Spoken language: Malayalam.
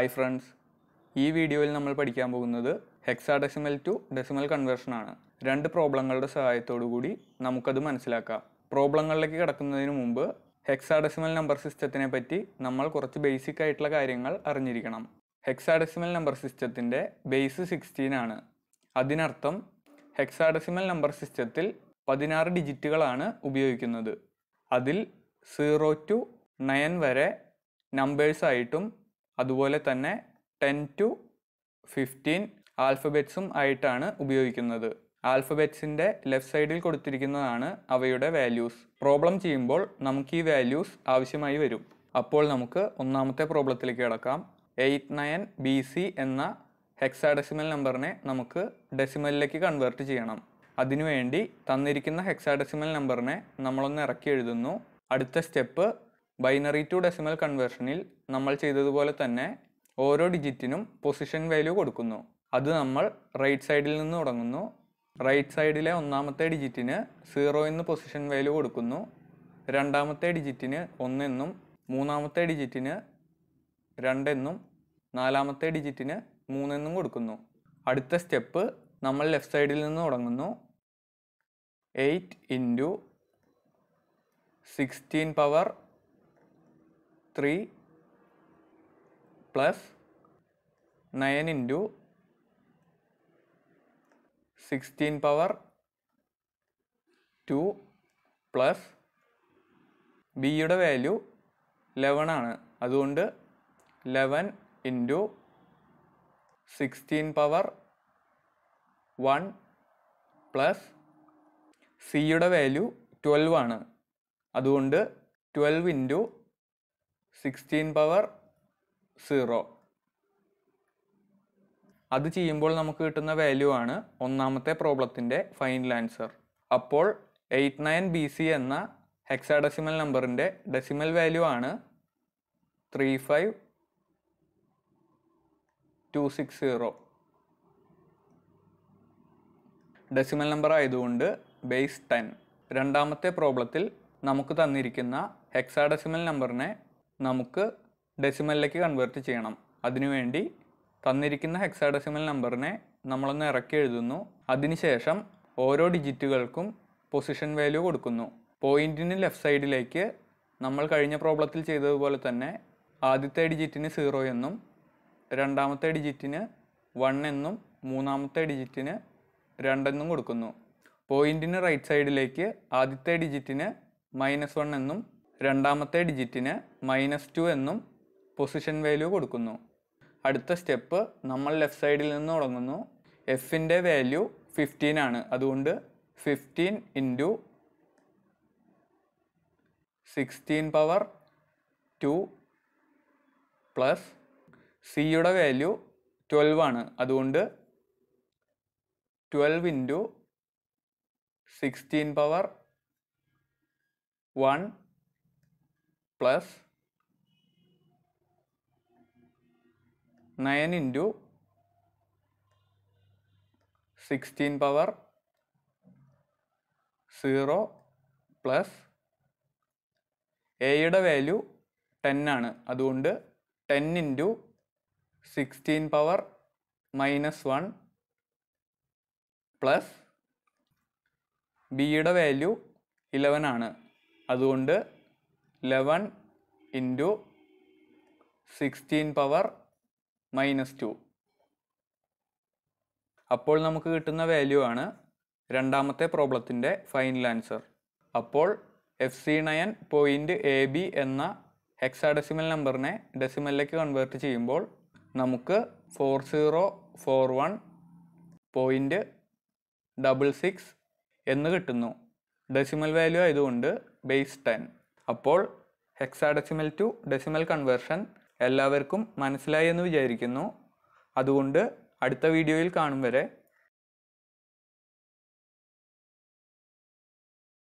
ഹായ് ഫ്രണ്ട്സ് ഈ വീഡിയോയിൽ നമ്മൾ പഠിക്കാൻ പോകുന്നത് ഹെക്സാഡെസിമൽ ടു ഡെസിമൽ കൺവേർഷൻ ആണ് രണ്ട് പ്രോബ്ലങ്ങളുടെ സഹായത്തോടു കൂടി നമുക്കത് മനസ്സിലാക്കാം പ്രോബ്ലങ്ങളിലേക്ക് കിടക്കുന്നതിന് മുമ്പ് ഹെക്സാഡെസിമൽ നമ്പർ സിസ്റ്റത്തിനെ പറ്റി നമ്മൾ കുറച്ച് ബേസിക് ആയിട്ടുള്ള കാര്യങ്ങൾ അറിഞ്ഞിരിക്കണം ഹെക്സാഡെസിമൽ നമ്പർ സിസ്റ്റത്തിൻ്റെ ബേസ് സിക്സ്റ്റീൻ ആണ് അതിനർത്ഥം ഹെക്സാഡെസിമൽ നമ്പർ സിസ്റ്റത്തിൽ പതിനാറ് ഡിജിറ്റുകളാണ് ഉപയോഗിക്കുന്നത് അതിൽ സീറോ ടു നയൻ വരെ നമ്പേഴ്സ് ആയിട്ടും അതുപോലെ തന്നെ ടെൻ ടു ഫിഫ്റ്റീൻ ആൽഫബറ്റ്സും ആയിട്ടാണ് ഉപയോഗിക്കുന്നത് ആൽഫബറ്റ്സിൻ്റെ ലെഫ്റ്റ് സൈഡിൽ കൊടുത്തിരിക്കുന്നതാണ് അവയുടെ വാല്യൂസ് പ്രോബ്ലം ചെയ്യുമ്പോൾ നമുക്ക് ഈ വാല്യൂസ് ആവശ്യമായി വരും അപ്പോൾ നമുക്ക് ഒന്നാമത്തെ പ്രോബ്ലത്തിലേക്ക് കിടക്കാം എയ്റ്റ് നയൻ ബി സി എന്ന ഹെക്സാഡെസിമൽ നമ്പറിനെ നമുക്ക് ഡെസിമലിലേക്ക് കൺവേർട്ട് ചെയ്യണം അതിനുവേണ്ടി തന്നിരിക്കുന്ന ഹെക്സാഡെസിമൽ നമ്പറിനെ നമ്മളൊന്ന് ഇറക്കി എഴുതുന്നു അടുത്ത സ്റ്റെപ്പ് ബൈനറി ടു ഡെസിമൽ കൺവേർഷനിൽ നമ്മൾ ചെയ്തതുപോലെ തന്നെ ഓരോ ഡിജിറ്റിനും പൊസിഷൻ വാല്യൂ കൊടുക്കുന്നു അത് നമ്മൾ റൈറ്റ് സൈഡിൽ നിന്ന് തുടങ്ങുന്നു റൈറ്റ് സൈഡിലെ ഒന്നാമത്തെ ഡിജിറ്റിന് സീറോ എന്ന് പൊസിഷൻ വാല്യൂ കൊടുക്കുന്നു രണ്ടാമത്തെ ഡിജിറ്റിന് ഒന്നെന്നും മൂന്നാമത്തെ ഡിജിറ്റിന് രണ്ടെന്നും നാലാമത്തെ ഡിജിറ്റിന് മൂന്നെന്നും കൊടുക്കുന്നു അടുത്ത സ്റ്റെപ്പ് നമ്മൾ ലെഫ്റ്റ് സൈഡിൽ നിന്ന് തുടങ്ങുന്നു eight into sixteen power three plus nine into sixteen power two plus ബിയുടെ വാല്യൂ ലെവൻ ആണ് അതുകൊണ്ട് eleven into sixteen power one plus സിയുടെ വാല്യൂ ട്വൽവ് ആണ് അതുകൊണ്ട് twelve into sixteen power zero അത് ചെയ്യുമ്പോൾ നമുക്ക് കിട്ടുന്ന വാല്യൂ ആണ് ഒന്നാമത്തെ പ്രോബ്ലത്തിൻ്റെ ഫൈനൽ ആൻസർ അപ്പോൾ എയ്റ്റ് നയൻ ബി സി എന്ന ഹെക്സാഡെസിമൽ നമ്പറിൻ്റെ ഡെസിമൽ വാല്യൂ ആണ് three five two six zero decimal number ആയതുകൊണ്ട് ബേസ് ടെൻ രണ്ടാമത്തെ പ്രോബ്ലത്തിൽ നമുക്ക് തന്നിരിക്കുന്ന ഹെക്സാഡെസിമൽ നമ്പറിനെ നമുക്ക് ഡെസിമലിലേക്ക് കൺവേർട്ട് ചെയ്യണം അതിനുവേണ്ടി തന്നിരിക്കുന്ന ഹെക്സാഡെസിമൽ നമ്പറിനെ നമ്മളൊന്ന് ഇറക്കി എഴുതുന്നു അതിനുശേഷം ഓരോ ഡിജിറ്റുകൾക്കും പൊസിഷൻ വാല്യൂ കൊടുക്കുന്നു പോയിന്റിന് ലെഫ്റ്റ് സൈഡിലേക്ക് നമ്മൾ കഴിഞ്ഞ പ്രോബ്ലത്തിൽ ചെയ്തതുപോലെ തന്നെ ആദ്യത്തെ ഡിജിറ്റിന് സീറോ എന്നും രണ്ടാമത്തെ ഡിജിറ്റിന് വൺ എന്നും മൂന്നാമത്തെ ഡിജിറ്റിന് രണ്ടെന്നും കൊടുക്കുന്നു പോയിന്റിന് റൈറ്റ് സൈഡിലേക്ക് ആദ്യത്തെ ഡിജിറ്റിന് മൈനസ് വൺ എന്നും രണ്ടാമത്തെ ഡിജിറ്റിന് മൈനസ് ടു എന്നും പൊസിഷൻ വാല്യൂ കൊടുക്കുന്നു അടുത്ത സ്റ്റെപ്പ് നമ്മൾ ലെഫ്റ്റ് സൈഡിൽ നിന്ന് തുടങ്ങുന്നു എഫിൻ്റെ വാല്യൂ ഫിഫ്റ്റീൻ ആണ് അതുകൊണ്ട് fifteen into sixteen power two plus സിയുടെ വാല്യൂ ട്വൽവ് ആണ് അതുകൊണ്ട് twelve into sixteen power one plus nine into sixteen power zero plus എയുടെ വാല്യൂ ടെൻ ആണ് അതുകൊണ്ട് ten into sixteen power minus one plus ബിയുടെ വാല്യൂ ഇലവൻ ആണ് അതുകൊണ്ട് eleven into sixteen power minus two അപ്പോൾ നമുക്ക് കിട്ടുന്ന വാല്യൂ ആണ് രണ്ടാമത്തെ പ്രോബ്ലത്തിൻ്റെ ഫൈനൽ ആൻസർ അപ്പോൾ F C nine point A B എന്ന ഹെക്സാഡെസിമൽ നമ്പറിനെ ഡെസിമലിലേക്ക് കൺവേർട്ട് ചെയ്യുമ്പോൾ നമുക്ക് four zero four one point double six എന്ന് കിട്ടുന്നു ഡെസിമൽ വാല്യൂ ആയതുകൊണ്ട് ബേസ് ടെൻ അപ്പോൾ ഹെക്സാഡെസിമൽ ടു ഡെസിമൽ കൺവേർഷൻ എല്ലാവർക്കും മനസ്സിലായി എന്ന് വിചാരിക്കുന്നു അതുകൊണ്ട് അടുത്ത വീഡിയോയിൽ കാണും വരെ